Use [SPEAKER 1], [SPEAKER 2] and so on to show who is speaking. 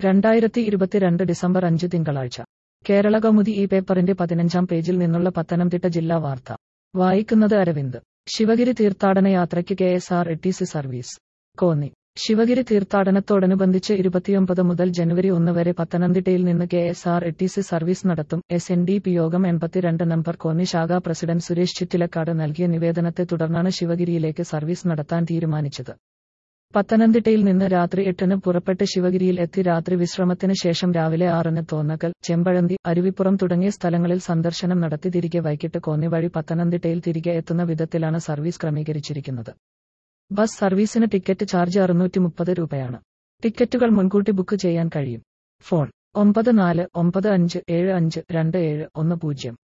[SPEAKER 1] രണ്ടായിരത്തി ഇരുപത്തിരണ്ട് ഡിസംബർ അഞ്ച് തിങ്കളാഴ്ച കേരള കൗമുദി ഈ പേപ്പറിന്റെ പതിനഞ്ചാം പേജിൽ നിന്നുള്ള പത്തനംതിട്ട ജില്ലാ വാർത്ത വായിക്കുന്നത് അരവിന്ദ് ശിവഗിരി തീർത്ഥാടന യാത്രയ്ക്ക് K S R T C service Konni Sivagiri തീർത്ഥാടനത്തോടനുബന്ധിച്ച് ഇരുപത്തിയൊമ്പത് മുതൽ ജനുവരി ഒന്ന് വരെ പത്തനംതിട്ടയിൽ നിന്ന് K S R T C service നടത്തും S N D P Yogam എൺപത്തിരണ്ട് നമ്പർ കോന്നി ശാഖാ പ്രസിഡന്റ് സുരേഷ് ചിറ്റിലക്കാട് നൽകിയ നിവേദനത്തെ തുടർന്നാണ് ശിവഗിരിയിലേക്ക് സർവീസ് നടത്താൻ തീരുമാനിച്ചത് പത്തനംതിട്ടയിൽ നിന്ന് രാത്രി എട്ടിന് പുറപ്പെട്ട് ശിവഗിരിയിൽ എത്തി രാത്രി വിശ്രമത്തിന് ശേഷം രാവിലെ ആറിന് തോന്നക്കൽ ചെമ്പഴന്തി അരുവിപ്പുറം തുടങ്ങിയ സ്ഥലങ്ങളിൽ സന്ദർശനം നടത്തി തിരികെ വൈകിട്ട് കോന്നി വഴി പത്തനംതിട്ടയിൽ തിരികെ എത്തുന്ന വിധത്തിലാണ് സർവീസ് ക്രമീകരിച്ചിരിക്കുന്നത് ബസ് സർവീസിന് ടിക്കറ്റ് ചാർജ് അറുന്നൂറ്റി മുപ്പത് രൂപയാണ് ടിക്കറ്റുകൾ മുൻകൂട്ടി ബുക്ക് ചെയ്യാൻ കഴിയും ഫോൺ ഒമ്പത് നാല് ഒമ്പത് അഞ്ച് ഏഴ് അഞ്ച് രണ്ട് ഏഴ് ഒന്ന് പൂജ്യം